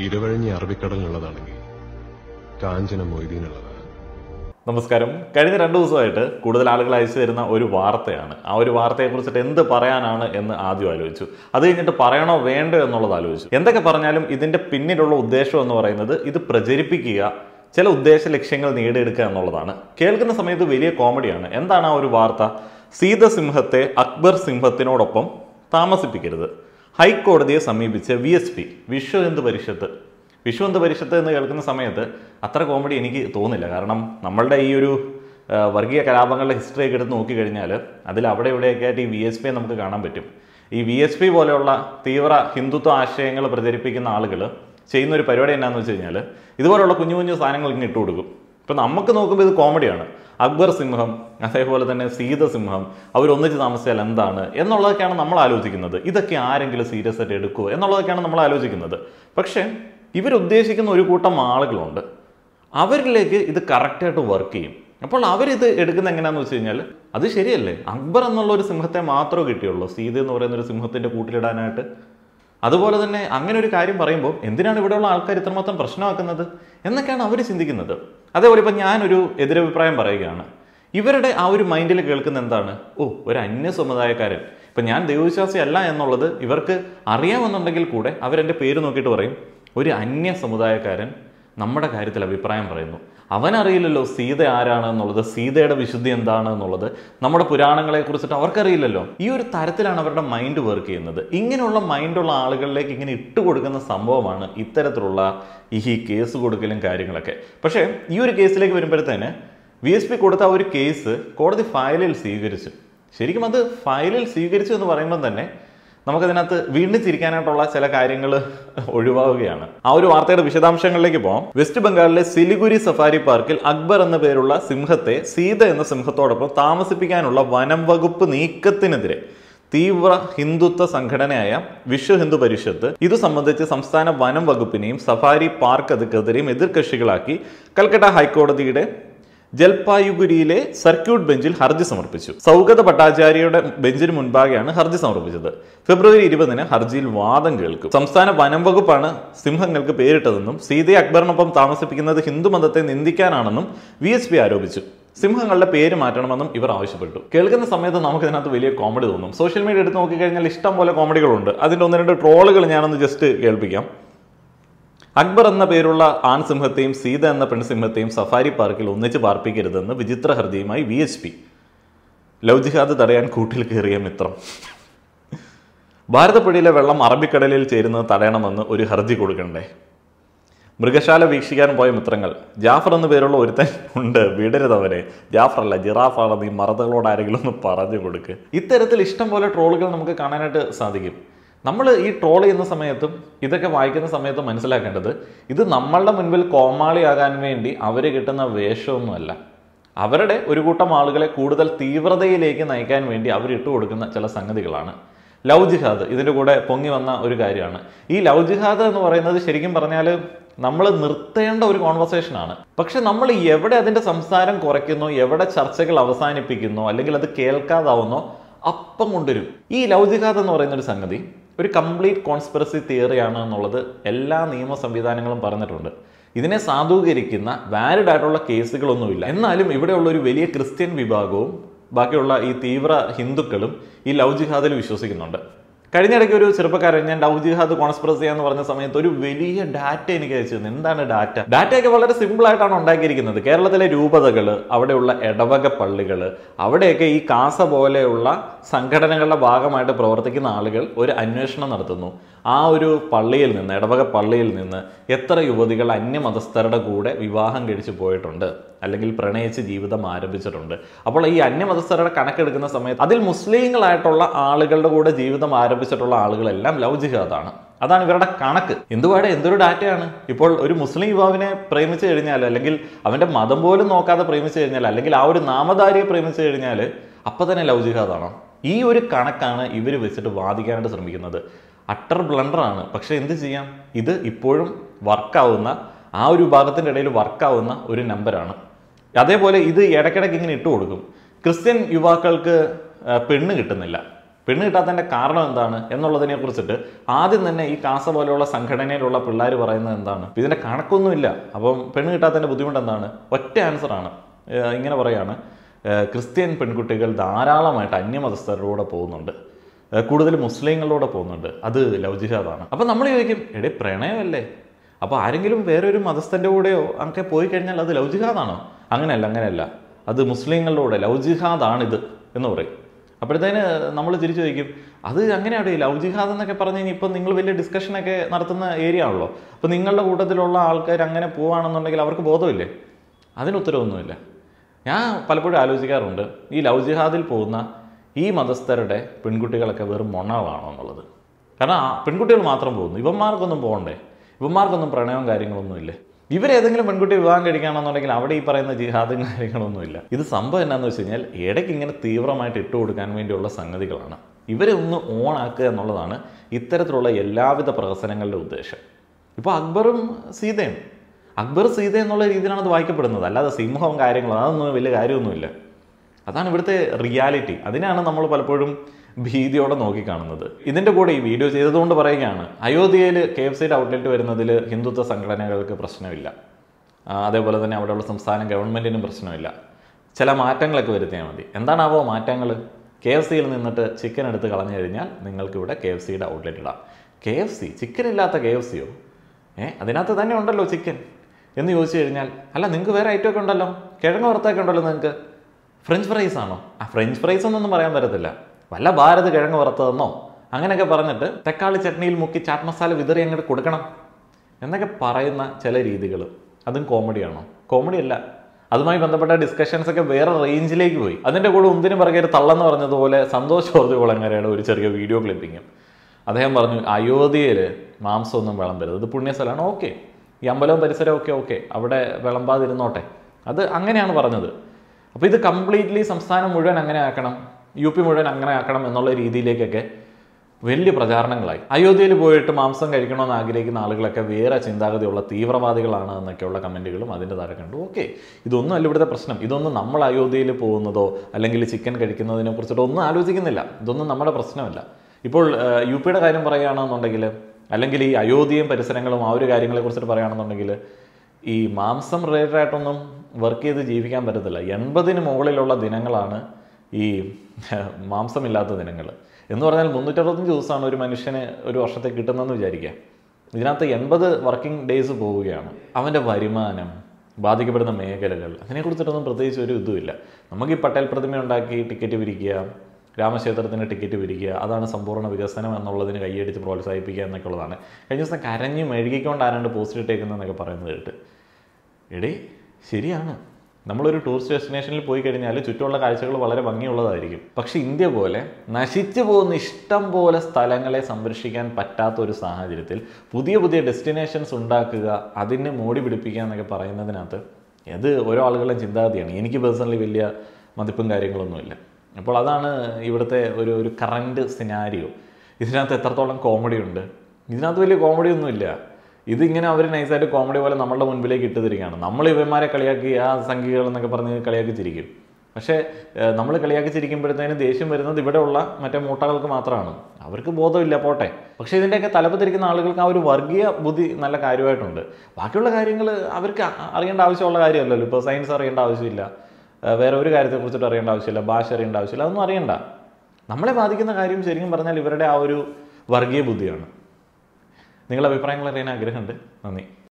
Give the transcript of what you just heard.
ഇരുവഴിഞ്ഞി അറബിക്കടലിനുള്ളതാണെങ്കിൽ കാഞ്ചന മൊയ്തീനുള്ളതാണ് നമസ്കാരം കഴിഞ്ഞ രണ്ട് ദിവസമായിട്ട് കൂടുതൽ ആളുകൾ അയച്ചു തരുന്ന ഒരു വാർത്തയാണ് ആ ഒരു വാർത്തയെക്കുറിച്ചിട്ട് എന്ത് പറയാനാണ് എന്ന് ആദ്യം ആലോചിച്ചു അത് കഴിഞ്ഞിട്ട് പറയണോ വേണ്ടോ എന്നുള്ളത് ആലോചിച്ചു എന്തൊക്കെ പറഞ്ഞാലും ഇതിന്റെ പിന്നിലുള്ള ഉദ്ദേശം എന്ന് പറയുന്നത് ഇത് പ്രചരിപ്പിക്കുക ചില ഉദ്ദേശ ലക്ഷ്യങ്ങൾ നേടിയെടുക്കുക എന്നുള്ളതാണ് കേൾക്കുന്ന സമയത്ത് വലിയ കോമഡിയാണ് എന്താണ് ആ ഒരു വാർത്ത സീതസിംഹത്തെ അക്ബർ സിംഹത്തിനോടൊപ്പം താമസിപ്പിക്കരുത് ഹൈക്കോടതിയെ സമീപിച്ച് V S P Vishwa Hindu Parishad Vishwa Hindu Parishad എന്ന് കേൾക്കുന്ന സമയത്ത് അത്ര കോമഡി എനിക്ക് തോന്നില്ല കാരണം നമ്മളുടെ ഈ ഒരു ആ, വർഗീയ കലാപങ്ങളുടെ ഹിസ്റ്ററി ഒക്കെ എടുത്ത് നോക്കിക്കഴിഞ്ഞാൽ അതിൽ അവിടെ ഇവിടെയൊക്കെ ആയിട്ട് ഈ വി എസ് പിയെ നമുക്ക് കാണാൻ പറ്റും ഈ വി എസ് പി പോലെയുള്ള തീവ്ര ഹിന്ദുത്വ ആശയങ്ങൾ പ്രചരിപ്പിക്കുന്ന ആളുകൾ ചെയ്യുന്ന ഒരു പരിപാടി എന്നാന്ന് വെച്ച് കഴിഞ്ഞാൽ ഇതുപോലുള്ള കുഞ്ഞു കുഞ്ഞു സാധനങ്ങൾ ഇങ്ങനെ ഇട്ട് കൊടുക്കും ഇപ്പം നമുക്ക് നോക്കുമ്പോൾ ഇത് കോമഡിയാണ് അക്ബർ സിംഹം അതേപോലെ തന്നെ സീതസിംഹം അവരൊന്നിച്ച് താമസിച്ചാൽ എന്താണ് എന്നുള്ളതൊക്കെയാണ് നമ്മൾ ആലോചിക്കുന്നത് ഇതൊക്കെ ആരെങ്കിലും സീരിയസ് ആയിട്ട് എടുക്കുമോ എന്നുള്ളതൊക്കെയാണ് നമ്മൾ ആലോചിക്കുന്നത് പക്ഷേ ഇവരുദ്ദേശിക്കുന്ന ഒരു കൂട്ടം ആളുകളുണ്ട് അവരിലേക്ക് ഇത് കറക്റ്റായിട്ട് വർക്ക് ചെയ്യും അപ്പോൾ അവരിത് എടുക്കുന്ന എങ്ങനെയാണെന്ന് വെച്ച് കഴിഞ്ഞാൽ അത് ശരിയല്ലേ അക്ബർ എന്നുള്ള ഒരു സിംഹത്തെ മാത്രമേ കിട്ടിയുള്ളൂ സീത എന്ന് പറയുന്ന ഒരു സിംഹത്തിന്റെ കൂട്ടിലിടാനായിട്ട് അതുപോലെ തന്നെ അങ്ങനെ ഒരു കാര്യം പറയുമ്പോൾ എന്തിനാണ് ഇവിടെയുള്ള ആൾക്കാർ ഇത്രമാത്രം പ്രശ്നമാക്കുന്നത് എന്നൊക്കെയാണ് അവർ ചിന്തിക്കുന്നത് അതേപോലെ ഇപ്പം ഞാനൊരു എതിരഭിപ്രായം പറയുകയാണ് ഇവരുടെ ആ ഒരു മൈൻഡിൽ കേൾക്കുന്ന എന്താണ് ഓ ഒരു അന്യ സമുദായക്കാരൻ ഇപ്പം ഞാൻ ദൈവവിശ്വാസി അല്ല എന്നുള്ളത് ഇവർക്ക് അറിയാമെന്നുണ്ടെങ്കിൽ കൂടെ അവരെൻ്റെ പേര് നോക്കിയിട്ട് പറയും ഒരു അന്യ സമുദായക്കാരൻ നമ്മുടെ കാര്യത്തിൽ അഭിപ്രായം പറയുന്നു അവനറിയില്ലല്ലോ സീത ആരാണ് എന്നുള്ളത് സീതയുടെ വിശുദ്ധി എന്താണ് എന്നുള്ളത് നമ്മുടെ പുരാണങ്ങളെ കുറിച്ചിട്ട് അവർക്കറിയില്ലല്ലോ ഈ ഒരു തരത്തിലാണ് അവരുടെ മൈൻഡ് വർക്ക് ചെയ്യുന്നത് ഇങ്ങനെയുള്ള മൈൻഡുള്ള ആളുകളിലേക്ക് ഇങ്ങനെ ഇട്ട് കൊടുക്കുന്ന സംഭവമാണ് ഇത്തരത്തിലുള്ള ഈ കേസ് കൊടുക്കലും കാര്യങ്ങളൊക്കെ പക്ഷേ ഈ ഒരു കേസിലേക്ക് വരുമ്പോഴത്തേന് വി എസ് പി കൊടുത്ത ആ ഒരു കേസ് കോടതി ഫയലിൽ സ്വീകരിച്ചു ശരിക്കും അത് ഫയലിൽ സ്വീകരിച്ചു എന്ന് പറയുമ്പോൾ തന്നെ നമുക്കതിനകത്ത് വീണ്ടും ചിരിക്കാനായിട്ടുള്ള ചില കാര്യങ്ങൾ ഒഴിവാവുകയാണ് ആ ഒരു വാർത്തയുടെ വിശദാംശങ്ങളിലേക്ക് പോകാം വെസ്റ്റ് ബംഗാളിലെ സിലിഗുരി സഫാരി പാർക്കിൽ അക്ബർ എന്ന പേരുള്ള സിംഹത്തെ സീത എന്ന സിംഹത്തോടൊപ്പം താമസിപ്പിക്കാനുള്ള വനം വകുപ്പ് നീക്കത്തിനെതിരെ തീവ്ര ഹിന്ദുത്വ സംഘടനയായ വിശ്വ ഹിന്ദു പരിഷത്ത് ഇതു സംബന്ധിച്ച് സംസ്ഥാന വനം വകുപ്പിനെയും സഫാരി പാർക്ക് അധികൃതരെയും എതിർകക്ഷികളാക്കി കൽക്കട്ട ഹൈക്കോടതിയുടെ ജൽപായുഗുരിയിലെ സർക്യൂട്ട് ബെഞ്ചിൽ ഹർജി സമർപ്പിച്ചു സൗഗത ഭട്ടാചാര്യയുടെ ബെഞ്ചിന് മുൻപാകെയാണ് ഹർജി സമർപ്പിച്ചത് ഫെബ്രുവരി ഇരുപതിന് ഹർജിയിൽ വാദം കേൾക്കും സംസ്ഥാന വനം വകുപ്പാണ് സിംഹങ്ങൾക്ക് പേരിട്ടതെന്നും സീതയെ അക്ബറിനൊപ്പം താമസിപ്പിക്കുന്നത് ഹിന്ദുമതത്തെ നിന്ദിക്കാനാണെന്നും വി എസ് പി ആരോപിച്ചു സിംഹങ്ങളുടെ പേര് മാറ്റണമെന്നും ഇവർ ആവശ്യപ്പെട്ടു കേൾക്കുന്ന സമയത്ത് നമുക്ക് ഇതിനകത്ത് വലിയ കോമഡി തോന്നും സോഷ്യൽ മീഡിയ എടുത്ത് നോക്കിക്കഴിഞ്ഞാൽ ഇഷ്ടം പോലെ കോമഡികളുണ്ട് അതിൻ്റെ ഒന്ന് രണ്ട് ട്രോളുകൾ ഞാനൊന്ന് ജസ്റ്റ് കേൾപ്പിക്കാം അക്ബർ എന്ന പേരുള്ള ആൺസിംഹത്തെയും സീത എന്ന പെൺസിംഹത്തെയും സഫാരി പാർക്കിൽ ഒന്നിച്ച് പാർപ്പിക്കരുതെന്ന് വിചിത്ര ഹർജിയുമായി വി എച്ച് പി ലവ് ജിഹാദ് തടയാൻ കൂട്ടിൽ കയറിയ മിത്രം ഭാരതപ്പുഴയിലെ വെള്ളം അറബിക്കടലിൽ ചേരുന്നത് തടയണമെന്ന് ഒരു ഹർജി കൊടുക്കണ്ടേ മൃഗശാല വീക്ഷിക്കാൻ പോയ മിത്രങ്ങൾ ജാഫർ എന്ന പേരുള്ള ഒരുത്തൻ ഉണ്ട് വിടരുതവനെ ജാഫർ അല്ല ജിറാഫാണെന്ന് ഈ മറതകളോട് ആരെങ്കിലും ഒന്ന് പറഞ്ഞു കൊടുക്ക് ഇത്തരത്തിൽ ഇഷ്ടം പോലെ ട്രോളുകൾ നമുക്ക് കാണാനായിട്ട് സാധിക്കും നമ്മൾ ഈ ട്രോൾ ചെയ്യുന്ന സമയത്തും ഇതൊക്കെ വായിക്കുന്ന സമയത്തും മനസ്സിലാക്കേണ്ടത് ഇത് നമ്മളുടെ മുൻപിൽ കോമാളിയാകാൻ വേണ്ടി അവർ കിട്ടുന്ന വേഷമൊന്നുമല്ല അവരുടെ ഒരു കൂട്ടം ആളുകളെ കൂടുതൽ തീവ്രതയിലേക്ക് നയിക്കാൻ വേണ്ടി അവർ ഇട്ട് കൊടുക്കുന്ന ചില സംഗതികളാണ് ലവ് ജിഹാദ് ഇതിൻ്റെ കൂടെ പൊങ്ങി വന്ന ഒരു കാര്യമാണ് ഈ ലവ് ജിഹാദ് എന്ന് പറയുന്നത് ശരിക്കും പറഞ്ഞാൽ നമ്മൾ നിർത്തേണ്ട ഒരു കോൺവെർസേഷനാണ് പക്ഷെ നമ്മൾ എവിടെ അതിൻ്റെ സംസാരം കുറയ്ക്കുന്നോ എവിടെ ചർച്ചകൾ അവസാനിപ്പിക്കുന്നോ അല്ലെങ്കിൽ അത് കേൾക്കാതാവുന്നോ അപ്പം കൊണ്ടുവരും ഈ ലവ് ജിഹാദ് എന്ന് പറയുന്ന ഒരു സംഗതി ഒരു കംപ്ലീറ്റ് കോൺസ്പിറസി തിയറിയാണ് എന്നുള്ളത് എല്ലാ നിയമ സംവിധാനങ്ങളും പറഞ്ഞിട്ടുണ്ട് ഇതിനെ സാധൂകരിക്കുന്ന വാലിഡ് ആയിട്ടുള്ള കേസുകളൊന്നുമില്ല എന്നാലും ഇവിടെയുള്ള ഒരു വലിയ ക്രിസ്ത്യൻ വിഭാഗവും ബാക്കിയുള്ള ഈ തീവ്ര ഹിന്ദുക്കളും ഈ ലവ് ജിഹാദിൽ വിശ്വസിക്കുന്നുണ്ട് കഴിഞ്ഞിടയ്ക്ക് ഒരു ചെറുപ്പക്കാരൻ ഞാൻ ലവ് ജിഹാദ് കോൺസ്പിറസി എന്ന് പറഞ്ഞ സമയത്ത് ഒരു വലിയ ഡാറ്റ എനിക്ക് അയച്ചു തന്നു എന്താണ് ഡാറ്റ ഡാറ്റയൊക്കെ വളരെ സിമ്പിൾ ആയിട്ടാണ് ഉണ്ടാക്കിയിരിക്കുന്നത് കേരളത്തിലെ രൂപതകൾ അവിടെയുള്ള ഇടവക പള്ളികൾ അവിടെയൊക്കെ ഈ കാസ പോലെയുള്ള സംഘടനകളുടെ ഭാഗമായിട്ട് പ്രവർത്തിക്കുന്ന ആളുകൾ ഒരു അന്വേഷണം നടത്തുന്നു ആ ഒരു പള്ളിയിൽ നിന്ന് ഇടവക പള്ളിയിൽ നിന്ന് എത്ര യുവതികൾ അന്യമതസ്ഥരുടെ കൂടെ വിവാഹം കഴിച്ചു പോയിട്ടുണ്ട് അല്ലെങ്കിൽ പ്രണയിച്ച് ജീവിതം ആരംഭിച്ചിട്ടുണ്ട് അപ്പോൾ ഈ അന്യമതസ്ഥരുടെ കണക്കെടുക്കുന്ന സമയത്ത് അതിൽ മുസ്ലിങ്ങളായിട്ടുള്ള ആളുകളുടെ കൂടെ ജീവിതം ആരംഭിച്ചിട്ടുള്ള ആളുകളെല്ലാം ലവ് ജിഹാദാണ് അതാണ് ഇവരുടെ കണക്ക് എന്തുപാടെ എന്തൊരു ഡാറ്റയാണ് ഇപ്പോൾ ഒരു മുസ്ലിം യുവാവിനെ പ്രേമിച്ചു കഴിഞ്ഞാൽ അല്ലെങ്കിൽ അവന്റെ മതം പോലും നോക്കാതെ പ്രേമിച്ചു കഴിഞ്ഞാൽ അല്ലെങ്കിൽ ആ ഒരു നാമധാരിയെ പ്രേമിച്ചു കഴിഞ്ഞാൽ അപ്പൊ തന്നെ ലവ് ജിഹാദാണോ ഈ ഒരു കണക്കാണ് ഇവർ വെച്ചിട്ട് വാദിക്കാനായിട്ട് ശ്രമിക്കുന്നത് അട്ടർ ബ്ലണ്ടറാണ് പക്ഷെ എന്ത് ചെയ്യാം ഇത് ഇപ്പോഴും വർക്കാവുന്ന ആ ഒരു വിഭാഗത്തിൻ്റെ ഇടയിൽ വർക്കാവുന്ന ഒരു നമ്പറാണ് അതേപോലെ ഇത് ഇടയ്ക്കിടയ്ക്ക് ഇങ്ങനെ ഇട്ട് കൊടുക്കും ക്രിസ്ത്യൻ യുവാക്കൾക്ക് ആ, പെണ്ണ് കിട്ടുന്നില്ല പെണ്ണ് കിട്ടാത്തതിൻ്റെ കാരണം എന്താണ് എന്നുള്ളതിനെ കുറിച്ചിട്ട് ആദ്യം തന്നെ ഈ കാസ പോലെയുള്ള സംഘടനയിലുള്ള പിള്ളേർ പറയുന്നത് എന്താണ് ഇതിൻ്റെ കണക്കൊന്നുമില്ല അപ്പം പെണ്ണ് കിട്ടാത്തതിൻ്റെ ബുദ്ധിമുട്ട് എന്താണ് ഒറ്റ ആൻസറാണ് ഏഹ് ഇങ്ങനെ പറയാണ് ഏഹ് ക്രിസ്ത്യൻ പെൺകുട്ടികൾ ധാരാളമായിട്ട് അന്യമതസ്ഥരുടെ കൂടെ പോകുന്നുണ്ട് ഏഹ് കൂടുതൽ മുസ്ലിങ്ങളുടെ പോകുന്നുണ്ട് അത് ലവ് ജിഹാദാണ് അപ്പം നമ്മൾ ചോദിക്കും എടേ പ്രണയമല്ലേ അപ്പോൾ ആരെങ്കിലും വേറൊരു മതസ്ഥൻ്റെ കൂടെയോ അങ്ങനെ പോയി കഴിഞ്ഞാൽ അത് ലവ് ജിഹാദാണോ അങ്ങനെയല്ല അങ്ങനെയല്ല അത് മുസ്ലിങ്ങളുടെ കൂടെ ലവ് ജിഹാദാണിത് എന്ന് പറയും അപ്പോഴത്തേന് നമ്മൾ തിരിച്ചു ചോദിക്കും അത് അങ്ങനെയാണ് ഈ ലവ് ജിഹാദ് എന്നൊക്കെ പറഞ്ഞു കഴിഞ്ഞാൽ ഇപ്പം നിങ്ങൾ വലിയ ഡിസ്കഷനൊക്കെ നടത്തുന്ന ഏരിയ ആണല്ലോ അപ്പോൾ നിങ്ങളുടെ കൂട്ടത്തിലുള്ള ആൾക്കാർ അങ്ങനെ പോവുകയാണെന്നുണ്ടെങ്കിൽ അവർക്ക് ബോധമില്ലേ അതിന് ഉത്തരവൊന്നുമില്ല ഞാൻ പലപ്പോഴും ആലോചിക്കാറുണ്ട് ഈ ലവ് ജിഹാദിൽ പോകുന്ന ഈ മതസ്ഥരുടെ പെൺകുട്ടികളൊക്കെ വെറും മൊണ്ണകളാണോ എന്നുള്ളത് കാരണം ആ പെൺകുട്ടികൾ മാത്രം പോകുന്നു ഇവന്മാർക്കൊന്നും പോകണ്ടേ ഇവന്മാർക്കൊന്നും പ്രണയവും കാര്യങ്ങളൊന്നും ഇല്ലേ ഇവരേതെങ്കിലും പെൺകുട്ടി വിവാഹം കഴിക്കുകയാണെന്നുണ്ടെങ്കിൽ അവിടെ ഈ പറയുന്ന ജിഹാദും കാര്യങ്ങളൊന്നുമില്ല ഇത് സംഭവം എന്നാന്ന് വെച്ച് കഴിഞ്ഞാൽ ഇടയ്ക്ക് ഇങ്ങനെ തീവ്രമായിട്ട് ഇട്ട് കൊടുക്കാൻ വേണ്ടിയുള്ള സംഗതികളാണ് ഇവരെ ഒന്ന് ഓൺ ആക്കുക എന്നുള്ളതാണ് ഇത്തരത്തിലുള്ള എല്ലാവിധ പ്രഹസനങ്ങളുടെ ഉദ്ദേശം ഇപ്പോൾ അക്ബറും സീതയും അക്ബർ സീത എന്നുള്ള രീതിയിലാണ് അത് വായിക്കപ്പെടുന്നത് അല്ലാതെ സിംഹവും കാര്യങ്ങളും അതൊന്നും വലിയ കാര്യമൊന്നുമില്ല അതാണ് ഇവിടുത്തെ റിയാലിറ്റി അതിനാണ് നമ്മൾ പലപ്പോഴും ഭീതിയോടെ നോക്കിക്കാണുന്നത് ഇതിൻ്റെ കൂടെ ഈ വീഡിയോ ചെയ്തതുകൊണ്ട് പറയുകയാണ് അയോധ്യയിൽ കെ എഫ് സിയുടെ ഔട്ട്ലെറ്റ് വരുന്നതിൽ ഹിന്ദുത്വ സംഘടനകൾക്ക് പ്രശ്നമില്ല ആ, അതേപോലെ തന്നെ അവിടെയുള്ള സംസ്ഥാന ഗവൺമെൻറ്റിനും പ്രശ്നമില്ല ചില മാറ്റങ്ങളൊക്കെ വരുത്തിയാൽ മതി എന്താണാവോ മാറ്റങ്ങൾ കെ എഫ് സിയിൽ നിന്നിട്ട് ചിക്കൻ എടുത്ത് കളഞ്ഞു കഴിഞ്ഞാൽ നിങ്ങൾക്കിവിടെ കെ എഫ് സിയുടെ ഔട്ട്ലെറ്റ് ഇടാം കെ എഫ് സി ചിക്കൻ ഇല്ലാത്ത കെ എഫ് സിയോ ഏ അതിനകത്ത് തന്നെ ഉണ്ടല്ലോ ചിക്കൻ എന്ന് ചോദിച്ചു കഴിഞ്ഞാൽ അല്ല നിങ്ങൾക്ക് വേറെ ഐറ്റം ഒക്കെ ഉണ്ടല്ലോ കിഴങ്ങ് വറുത്തൊക്കെ ഉണ്ടല്ലോ നിങ്ങൾക്ക് ഫ്രഞ്ച് ഫ്രൈസ് ആണോ ആ ഫ്രഞ്ച് ഫ്രൈസ് ഒന്നും പറയാൻ പറ്റത്തില്ല വല്ല ഭാരത് കിഴങ്ങ് വറുത്തതെന്നോ അങ്ങനെയൊക്കെ പറഞ്ഞിട്ട് തക്കാളി ചട്നിയിൽ മുക്കി ചാറ്റ് മസാല വിതറി അങ്ങോട്ട് കൊടുക്കണം എന്നൊക്കെ പറയുന്ന ചില രീതികൾ അതും കോമഡിയാണോ കോമഡി അല്ല അതുമായി ബന്ധപ്പെട്ട ഡിസ്കഷൻസ് ഒക്കെ വേറെ റേഞ്ചിലേക്ക് പോയി അതിൻ്റെ കൂടെ ഒന്നിനും പിറകെ ഒരു തള്ളെന്ന് പറഞ്ഞതുപോലെ സന്തോഷ് ജോർജ് കുളങ്ങരയുടെ ഒരു ചെറിയ വീഡിയോ ക്ലിപ്പിങ്ങും അദ്ദേഹം പറഞ്ഞു അയോധ്യയിൽ മാംസമൊന്നും വിളമ്പരുത് ഇത് പുണ്യസ്ഥലമാണ് ഓക്കെ ഈ അമ്പലവും പരിസരവും ഒക്കെ ഓക്കെ അവിടെ വിളമ്പാതിരുന്നോട്ടെ അത് അങ്ങനെയാണ് പറഞ്ഞത് അപ്പോൾ ഇത് കംപ്ലീറ്റ്ലി സംസ്ഥാനം മുഴുവൻ അങ്ങനെ ആക്കണം യു പി മുഴുവൻ അങ്ങനെ ആക്കണം എന്നുള്ള രീതിയിലേക്കൊക്കെ വലിയ പ്രചാരണങ്ങളായി അയോധ്യയിൽ പോയിട്ട് മാംസം കഴിക്കണമെന്ന് ആഗ്രഹിക്കുന്ന ആളുകളൊക്കെ വേറെ ചിന്താഗതിയുള്ള തീവ്രവാദികളാണ് എന്നൊക്കെയുള്ള കമൻറ്റുകളും അതിൻ്റെ താഴെ കണ്ടു ഓക്കെ ഇതൊന്നും അല്ല ഇവിടുത്തെ പ്രശ്നം ഇതൊന്നും നമ്മൾ അയോധ്യയിൽ പോകുന്നതോ അല്ലെങ്കിൽ ചിക്കൻ കഴിക്കുന്നതിനെ കുറിച്ചിട്ടോ ഒന്നും ആലോചിക്കുന്നില്ല ഇതൊന്നും നമ്മുടെ പ്രശ്നമല്ല ഇപ്പോൾ ഏഹ്, യു പിയുടെ കാര്യം പറയുകയാണെന്നുണ്ടെങ്കിൽ അല്ലെങ്കിൽ ഈ അയോധ്യയും പരിസരങ്ങളും ആ ഒരു കാര്യങ്ങളെ കുറിച്ചിട്ട് പറയുകയാണെന്നുണ്ടെങ്കിൽ ഈ മാംസം റിലേറ്റഡ് ആയിട്ടൊന്നും വർക്ക് ചെയ്ത് ജീവിക്കാൻ പറ്റത്തില്ല എൺപതിന് മുകളിലുള്ള ദിനങ്ങളാണ് ഈ മാംസമില്ലാത്ത ദിനങ്ങൾ എന്ന് പറഞ്ഞാൽ മുന്നൂറ്ററുപത്തഞ്ച് ദിവസമാണ് ഒരു മനുഷ്യന് ഒരു വർഷത്തെ കിട്ടുന്നതെന്ന് വിചാരിക്കുക ഇതിനകത്ത് എൺപത് വർക്കിംഗ് ഡേയ്സ് പോവുകയാണ് അവൻ്റെ വരുമാനം ബാധിക്കപ്പെടുന്ന മേഖലകൾ അതിനെക്കുറിച്ചിട്ടൊന്നും പ്രത്യേകിച്ച് ഒരു ഇതുമില്ല നമുക്ക് ഈ പട്ടേൽ പ്രതിമ ഉണ്ടാക്കി ടിക്കറ്റ് പിരിക്കുക രാമക്ഷേത്രത്തിന് ടിക്കറ്റ് പിരിക്കുക അതാണ് സമ്പൂർണ്ണ വികസനം എന്നുള്ളതിന് കൈയടിച്ച് പ്രോത്സാഹിപ്പിക്കുക എന്നൊക്കെ ഉള്ളതാണ് കഴിഞ്ഞ ദിവസം കരഞ്ഞ് മെഴുകിക്കൊണ്ട് ആരാണ്ട് പോസ്റ്റ് ഇട്ടേക്കുന്നതെന്നൊക്കെ പറയുന്നത് കേട്ട് എടേ ശരിയാണ് നമ്മളൊരു ടൂറിസ്റ്റ് ഡെസ്റ്റിനേഷനിൽ പോയി കഴിഞ്ഞാൽ ചുറ്റുമുള്ള കാഴ്ചകൾ വളരെ ഭംഗിയുള്ളതായിരിക്കും പക്ഷെ ഇന്ത്യ പോലെ നശിച്ചു പോകുന്ന ഇഷ്ടം പോലെ സ്ഥലങ്ങളെ സംരക്ഷിക്കാൻ പറ്റാത്ത ഒരു സാഹചര്യത്തിൽ പുതിയ പുതിയ ഡെസ്റ്റിനേഷൻസ് ഉണ്ടാക്കുക അതിനെ മോടി പിടിപ്പിക്കുക എന്നൊക്കെ പറയുന്നതിനകത്ത് അത് ഓരോ ആളുകളുടെയും ചിന്താഗതിയാണ് എനിക്ക് പേഴ്സണലി വലിയ മതിപ്പും കാര്യങ്ങളൊന്നുമില്ല അപ്പോൾ അതാണ് ഇവിടുത്തെ ഒരു ഒരു കറണ്ട് സിനാരിയോ ഇതിനകത്ത് എത്രത്തോളം കോമഡി ഉണ്ട് ഇതിനകത്ത് വലിയ കോമഡി ഒന്നുമില്ല ഇതിങ്ങനെ അവർ നൈസായിട്ട് കോമഡി പോലെ നമ്മളുടെ മുൻപിലേക്ക് ഇട്ട് തരികയാണ് നമ്മൾ ഇവന്മാരെ കളിയാക്കി ആ സംഖ്യകൾ എന്നൊക്കെ പറഞ്ഞ് കളിയാക്കി ചിരിക്കും പക്ഷേ നമ്മൾ കളിയാക്കി ചിരിക്കുമ്പോഴത്തേനും ദേഷ്യം വരുന്നത് ഇവിടെയുള്ള മറ്റേ മൂട്ടകൾക്ക് മാത്രമാണ് അവർക്ക് ബോധമില്ല പോട്ടെ പക്ഷേ ഇതിൻ്റെയൊക്കെ തലപ്പത്തിരിക്കുന്ന ആളുകൾക്ക് ആ ഒരു വർഗീയ ബുദ്ധി നല്ല കാര്യമായിട്ടുണ്ട് ബാക്കിയുള്ള കാര്യങ്ങൾ അവർക്ക് അ- അറിയേണ്ട ആവശ്യമുള്ള കാര്യമല്ലല്ലോ ഇപ്പോൾ സയൻസ് അറിയേണ്ട ആവശ്യമില്ല ഏഹ് വേറെ ഒരു കാര്യത്തെക്കുറിച്ചിട്ട് അറിയേണ്ട ആവശ്യമില്ല ഭാഷ അറിയേണ്ട ആവശ്യമില്ല അതൊന്നും അറിയണ്ട നമ്മളെ ബാധിക്കുന്ന കാര്യം ശരിക്കും പറഞ്ഞാൽ ഇവരുടെ ആ ഒരു വർഗീയ ബുദ്ധിയാണ് നിങ്ങളുടെ അഭിപ്രായങ്ങൾ അറിയാൻ ആഗ്രഹമുണ്ട് നന്ദി